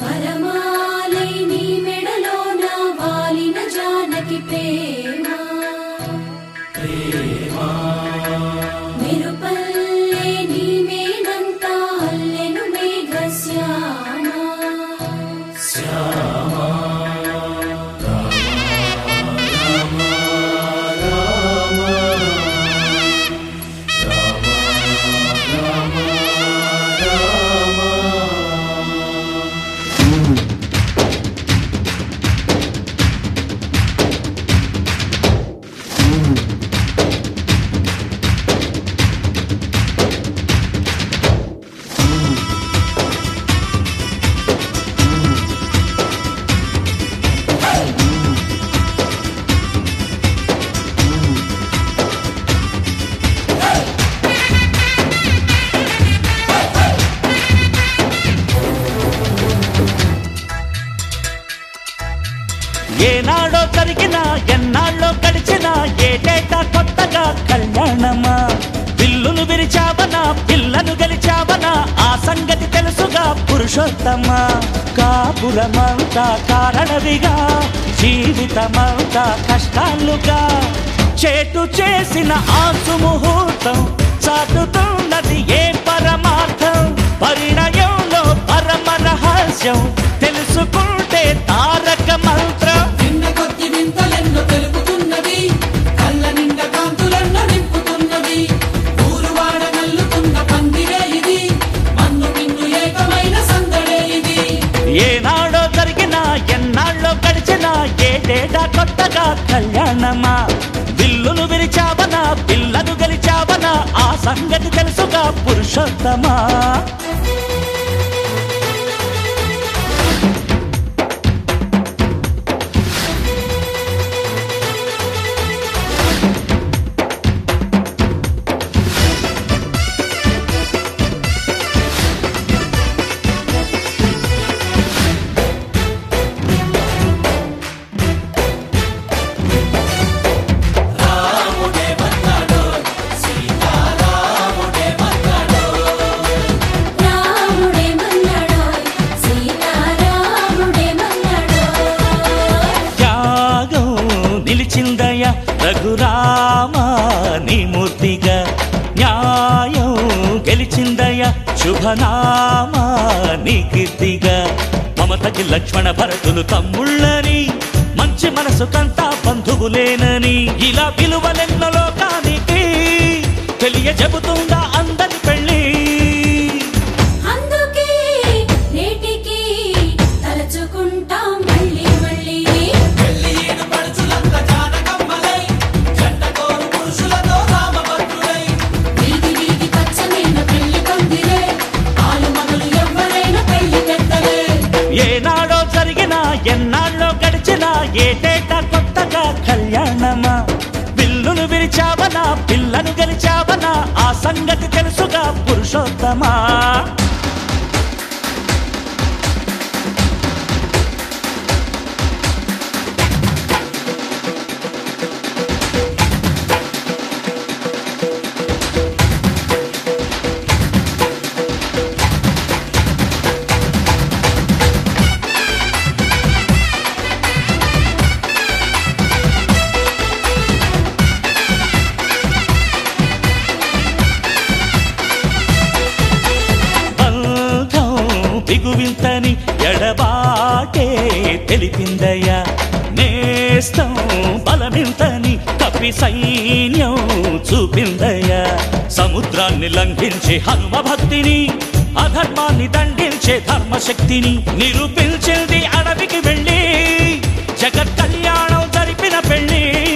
వరమాలై నీ మెడలోన వాలిన జానకి ప్రేమ మెరుపల్లే నీ మేనంతా అల్లెను మేఘశ్యామ ఏనాడో జరిగిన ఎన్నాళ్ళో గడిచిన ఏటేటా కొత్తగా కళ్యాణమా పిల్లును విరిచావనా పిల్లను గెలిచావనా ఆ సంగతి తెలుసుగా పురుషోత్తమా కాపురమంతా కారణవిగా జీవితమంతా కష్టాలుగా చేటు చేసిన ఆ సుముహూర్తం చాటుతున్నది ఏ పరమార్థం పరిణయంలో పరమ రహస్యం తెలుసుకుంటే తారక మంత్రం నిన్న కొద్ది వింతలెన్నో తెలుపుతున్నది కళ్ళ నిండా కాంతులెన్నో నింపుతున్నది ఊరువాడ నల్లుతున్న పందిరే ఇది మన్ను మిన్ను ఏకమైన సందడే ఇది ఏనాడో జరిగిన ఎన్నాళ్ళో గడిచిన ఏటేటా కొత్తగా కళ్యాణమా విల్లును విరిచావనా పిల్లను గెలిచావనా ఆ సంగతి తెలుసుగా పురుషోత్తమా రాముడే మన్నాడోయ్ సీతారాముడే మన్నాడోయ్ త్యాగం నిలిచిందయ రఘురామ నీ మూర్తిగా న్యాయం గెలిచిందయ శుభనామ నీ కీర్తిగా మమతకి లక్ష్మణ భరతులు తమ్ముళ్ళని మంచి మనసు కంతా బంధువులేనని ఇలా విలువలెన్న లోకానికి తెలియ చెబుతుందా అందరి పెళ్ళి అందుకే నేటికి తలచుకుంటాం మళ్ళీ మళ్ళీ పెళ్లి ఈడు పడుచులంత జానకమ్మలై జంట కోరు పురుషులతో రామభద్రులై వీధి వీధి పచ్చనైన పెళ్లి పందిరే ఆలు మగలు ఎవ్వరైనా పెళ్లి పెద్దలే ఏనాడో జరిగిన ఎన్నాళ్ళో గడిచిన ఏటేటా కొత్తగా కళ్యాణమా పిల్లును విరిచావనా పిల్లను గెలిచావనా ఆ సంగతి తెలుసుగా పురుషోత్తమా బంధం బిగువింతని ఎడబాటే తెలిపిందయ్యా నేస్తం బలమింతని కపి సైన్యం చూపిందయ్యా సముద్రాన్ని లంఘించే హనుమ భక్తిని అధర్మాన్ని దండించే ధర్మశక్తిని నిరూపించింది అడవికి వెళ్ళి జగత్ కళ్యాణం జరిపిన పెళ్ళి